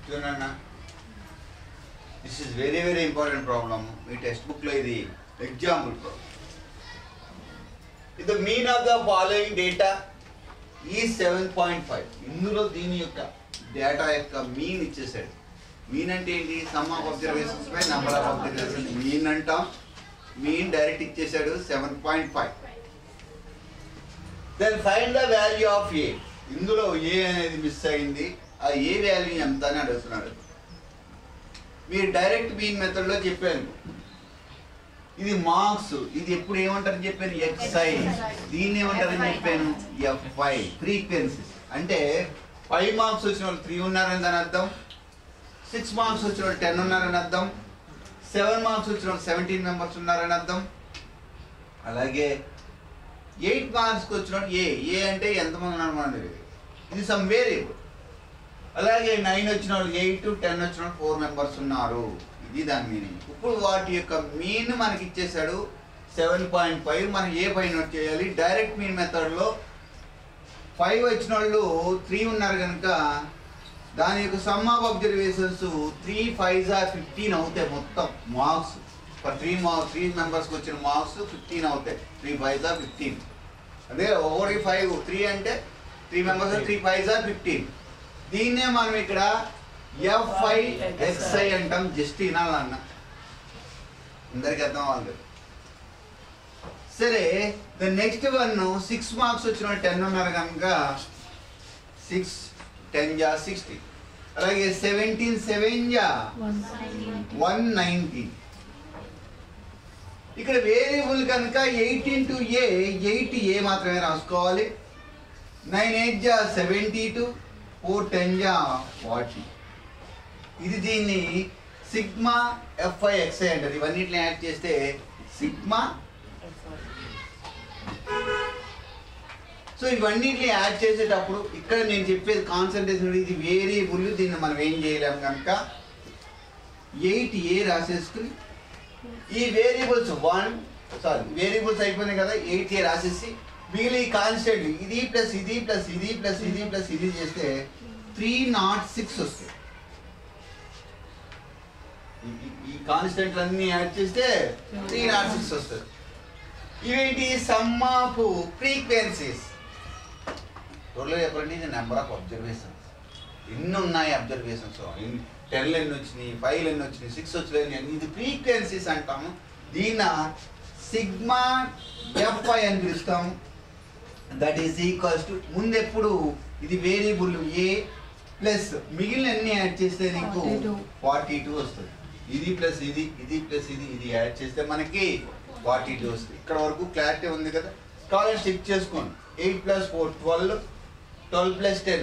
చూడన్నా this is very very important problem మీ text బుక్లో ఇది ఎగ్జాంపుల్ ప్రాబ్లం ఇది mean of the following data ఈ సెవెన్ పాయింట్ ఫైవ్ ఇందులో దీని యొక్క డేటా యొక్క మీన్ ఇచ్చేసాడు మీన్ అంటే ఏంటి sum of observations by number of observations mean అంటాం మీన్ డైరెక్ట్ ఇచ్చేసాడు seven point five then find the value of a ఇందులో ఏ అనేది మిస్ అయింది ఆ ఏ వాల్యూ ఎంత అని అడుగుతున్నాడు మీరు డైరెక్ట్ మీన్ మెథడ్లో చెప్పాను ఇది మార్క్స్ ఇది ఎప్పుడు ఏమంటారని చెప్పాను ఎక్స్ఐ దీన్ని ఏమంటారని చెప్పాను ఎఫ్ఐ ఫ్రీక్వెన్సీస్ అంటే ఫైవ్ మార్క్స్ వచ్చిన వాళ్ళు త్రీ ఉన్నారని దాని అర్థం సిక్స్ మార్క్స్ వచ్చిన వాళ్ళు టెన్ ఉన్నారని అర్థం సెవెన్ మార్క్స్ వచ్చిన వాళ్ళు సెవెంటీన్ మెంబర్స్ ఉన్నారని అర్థం అలాగే ఎయిట్ మార్క్స్కి వచ్చినప్పుడు ఏ ఏ అంటే ఎంతమంది ఉన్నారు మనకు తెలియదు ఇది సమ్ వేరియబుల్ అలాగే నైన్ వచ్చిన వాళ్ళు ఎయిట్ టెన్ వచ్చిన వాళ్ళు ఫోర్ మెంబర్స్ ఉన్నారు ఇది దాని మీనింగ్ ఇప్పుడు వాటి యొక్క మీన్ మనకి ఇచ్చేసాడు సెవెన్ పాయింట్ ఫైవ్ మనం ఏ పై నోట్ చేయాలి డైరెక్ట్ మీన్ మెథడ్లో ఫైవ్ వచ్చిన వాళ్ళు త్రీ ఉన్నారు కనుక దాని యొక్క sum of observations three five are fifteen అవుతాయి మొత్తం మార్క్స్ త్రీ మార్క్స్ త్రీ మెంబర్స్కి వచ్చిన మార్క్స్ ఫిఫ్టీన్ అవుతాయి త్రీ ఫైవ్ ఆర్ ఫిఫ్టీన్ అదే ఒకటి ఫైవ్ త్రీ అంటే three members three five are fifteen దీన్నే మనం ఇక్కడ ఎఫ్ఐ ఎక్స్ఐ అంటాం జస్ట్ వినాలన్న అందరికి అర్థం అవ్వాలి సరే the next one six marks వచ్చిన టెన్ ఉన్నారు కనుక సిక్స్ టెన్ జా సిక్స్టీ అలాగే సెవెంటీన్ సెవెన్ జా వన్ నైన్టీన్ ఇక్కడ వేరియబుల్ కనుక eighteen to A eight A మాత్రమే రాసుకోవాలి నైన్ ఎయిట్ జా సెవెంటీ టూ ఫోర్ టెన్ జా ఫార్టీ ఇది దీన్ని సిగ్మా ఎఫ్ఐ ఎక్స్ఐ అంటారు ఇవన్నిటిని యాడ్ చేస్తే సిగ్మా సో ఇవన్నిటిని యాడ్ చేసేటప్పుడు ఇక్కడ నేను చెప్పేది కాన్సన్ట్రేషన్ ఇది వేరియబుల్ దీన్ని మనం ఏం చేయలేం కనుక ఎయిట్ ఏ రాసేసుకుని ఈ వేరియబుల్స్ వన్ సారీ వేరియబుల్స్ అయిపోయినాయి కదా ఎయిట్ ఏ రాసేసి మిగిలిన ఈ కాన్స్టెంట్ ఇది ప్లస్ ఇది ప్లస్ ఇది ప్లస్ ఇది ప్లస్ ఇది చేస్తే త్రీ నాట్ సిక్స్ వస్తాయి ఈ- ఈ- ఈ కాన్స్టెంట్లు అన్ని యాడ్ చేస్తే త్రీ నాట్ సిక్స్ వస్తుంది ఇవేంటి సమ్ ఆఫ్ ఫ్రీక్వెన్సీస్ టోటల్గా చెప్పండి ఇది నెంబర్ ఆఫ్ అబ్జర్వేషన్స్ ఎన్ని ఉన్నాయి అబ్జర్వేషన్స్ టెన్ ఎన్ని వచ్చినాయి ఫైవ్ ఎన్ని వచ్చినాయి సిక్స్ వచ్చినాయి ఇది ఫ్రీక్వెన్సీస్ అంటాము దీన్న సిగ్మా ఎఫ్ఐ అని పిలుస్తాము దట్ ఈస్ ఈక్వల్స్ టు ముందు ఎప్పుడు ఇది వేరియబుల్ ఏ ప్లస్ మిగిలిన అన్ని యాడ్ చేస్తే నీకు 42. ఫార్టీ టూ వస్తుంది ఇది ప్లస్ ఇది ఇది ప్లస్ ఇది ఇది యాడ్ చేస్తే మనకి ఫార్టీ టూ వస్తుంది ఇక్కడ వరకు క్లారిటీ ఉంది కదా కావాలంటే చెక్ చేసుకోండి eight plus four twelve twelve plus ten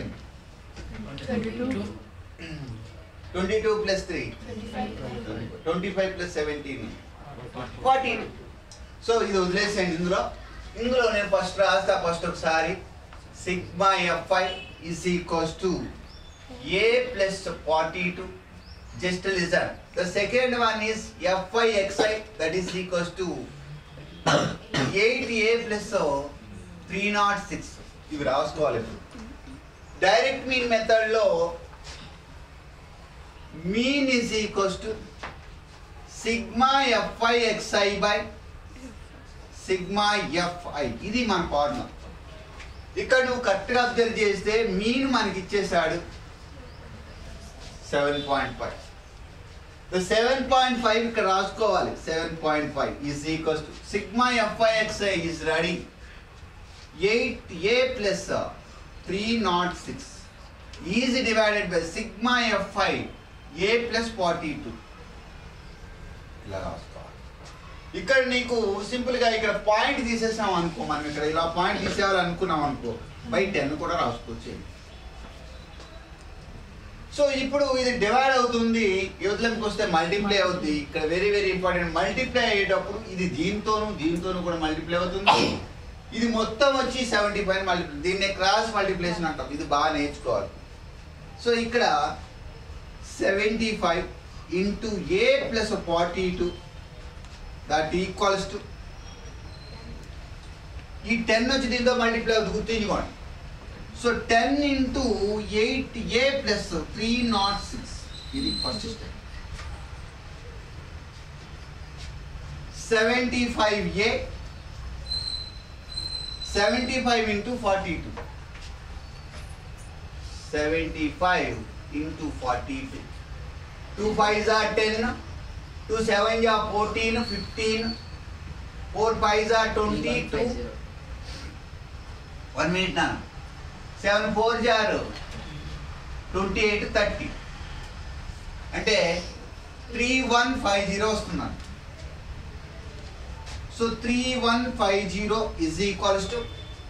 twenty two plus three twenty five plus seventeen forty so ఇది వదిలేసేయండి ఇందులో ఇందులో నేను ఫస్ట్ రాస్తా ఫస్ట్ ఒకసారి sigma F I is equals to A plus forty two just listen the second one is F I X I that is equals to eight A plus three not six ఇవి రాసుకోవాలి ఇప్పుడు డైరెక్ట్ మీన్ మెథడ్లో mean is equals to sigma F I xi by sigma F I ఇది మన formula ఇక్కడ నువ్వు కరెక్ట్గా observe చేస్తే మీన్ మనకి ఇచ్చేసాడు seven point five seven point five ఇక్కడ రాసుకోవాలి seven point five is equals to sigma F I X I is ready eight A plus three not six is divided by sigma F I A plus forty two ఇలా రాసుకోవాలి ఇక్కడ నీకు simple గా ఇక్కడ point తీసేసాం అనుకో మనం ఇక్కడ ఇలా పాయింట్ తీసేయాలనుకున్నాం అనుకో బై టెన్ కూడా రాసుకోవచ్చు సో ఇప్పుడు ఇది డివైడ్ అవుతుంది యువతలంకి వస్తే మల్టిప్లై అవుతుంది ఇక్కడ వెరీ వెరీ ఇంపార్టెంట్ మల్టిప్లై అయ్యేటప్పుడు ఇది దీంతోను దీంతోను కూడా మల్టిప్లై అవుతుంది ఇది మొత్తం వచ్చి సెవెంటీ ఫైవ్ మల్టిప్లై దీన్ని క్రాస్ మల్టిప్లేషన్ అంటాం ఇది బాగా నేర్చుకోవాలి సో ఇక్కడ seventy five into A plus forty two that equals to ఈ టెన్ వచ్చి దీంతో మల్టిప్లై అవుతుంది గుర్తుంచుకోండి so ten into eight A plus three not six ఇది first step seventy five A seventy five into forty two seventy five into forty two two five జా ten two seven జా fourteen fifteen four five జా twenty two one minute నా seven four జారు twenty eight thirty అంటే three one five zero వస్తున్నాను so three one five zero is equals to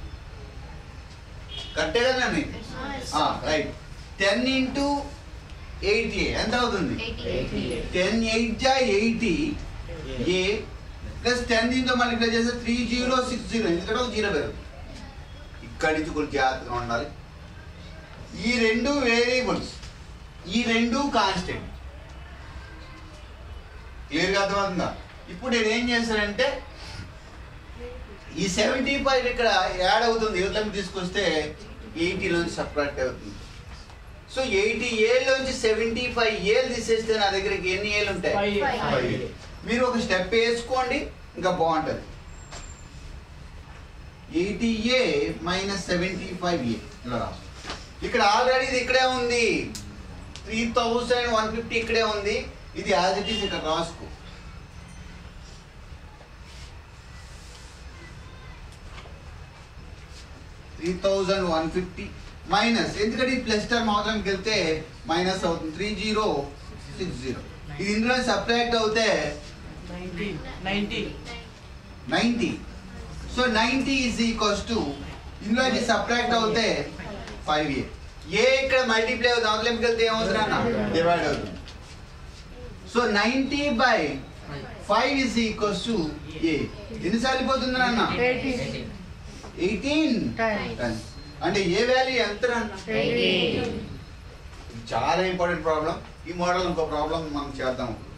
కరెక్టే కదా right ten into eighty ఎంత అవుతుంది టెన్ ఎయిట్ జా ఎయిటీ ఏ ప్లస్ టెన్ దీంతో మల్టిప్లై చేస్తే త్రీ జీరో సిక్స్ జీరో ఎందుకంటే ఒక జీరో పెరుగుతుంది ఇక్కడి నుంచి కొంచెం జాగ్రత్తగా ఉండాలి ఈ రెండు వేరియబుల్స్ ఈ రెండు కాన్స్టెంట్ క్లియర్గా అర్థమవుతుందా ఇప్పుడు నేను ఏం చేశానంటే ఈ సెవెంటీ ఫైవ్ ఇక్కడ యాడ్ అవుతుంది యువతలకు తీసుకొస్తే ఎయిటీలోంచి సపరేట్ అవుతుంది సో ఎయిటీ ఏళ్ళలోంచి సెవెంటీ ఫైవ్ ఏళ్ళు తీసేస్తే నా దగ్గరికి ఎన్ని ఏళ్ళు ఉంటాయి Five. మీరు ఒక స్టెప్ వేసుకోండి ఇంకా బాగుంటుంది eighty A minus seventy five A ఇలా రాసు ఇక్కడ ఆల్రెడీ ఇది ఇక్కడే ఉంది త్రీ థౌసండ్ వన్ ఫిఫ్టీ ఇక్కడే ఉంది ఇది యాజ్ ఇట్ ఈస్ ఇక్కడ రాసుకో three thousand one fifty minus ఎందుకంటే ఈ ప్లస్ టర్మ్ అవసరంకి వెళ్తే మైనస్ అవుతుంది త్రీ జీరో సిక్స్ జీరో ఇది ఇందులో సబ్ట్రాక్ట్ అవుతే ninety so ninety is equals to ఇందులోకి సబ్ట్రాక్ట్ అవుతే ఫైవ్ ఏ ఏ ఇక్కడ మల్టిప్లై అవుతుంది అవతలకి వెళ్తే ఏమవుతుంది అన్న డివైడ్ అవుతుంది so ninety by five is equals to A ఎన్నిసార్లు పోతుంది అన్న ఎయిటీన్ అంటే ఏ వాల్యూ ఎంత అన్న చాలా ఇంపార్టెంట్ ప్రాబ్లం ఈ మోడల్ ఇంకో ప్రాబ్లం మనం చేద్దాం